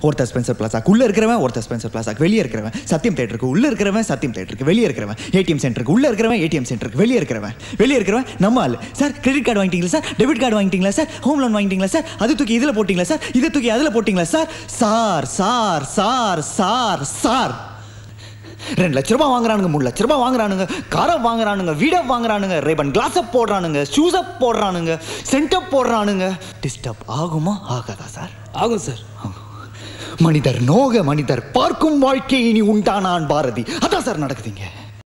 ஒருத்தர் ஸ்பென்சர் பிளாசாக்கு உள்ள இருக்கிறவன் ஒருத்தர் ஸ்பென்சர் பிளாசாக்கு வெளியே இருக்கிறவன் சத்தியம் தேட்டருக்கு உள்ள இருக்கிறவன் சத்தியம் தேட்டருக்கு வெளியே இருக்கிறவன் ஏடிஎம் சென்டருக்கு உள்ள இருக்கிறவன் ஏடிஎம் சென்டருக்கு வெளியே இருக்கிறவன் வெளியே இருக்கிறவன் நம்ம ஆளு சார் கிரெடிட் கார்டு வாங்கிட்டீங்களா சார் டெபிட் கார்டு வாங்கிட்டீங்களா சார் ஹோம் லோன் வாங்கிட்டீங்களா சார் அது தூக்கி இதுல போட்டீங்களா சார் இதை தூக்கி அதுல போட்டீங்களா sir sir sir sir sir sir ரெண்டு லட்ச ரூபாய் வாங்குறானுங்க மூணு லட்ச ரூபாய் வாங்குறானுங்க காரை வாங்குறானுங்க வீடை வாங்குறானுங்க ரேபன் கிளாஸை போடுறானுங்க ஷூஸை போடுறானுங்க சென்டப் போடுறானுங்க டிஸ்டர்ப் ஆகுமா ஆகாதா சார் ஆகும் சார் மனிதர் நோக மனிதர் பார்க்கும் வாழ்க்கை இனி உண்டானான் பாரதி அதான் சார் நடக்குதுங்க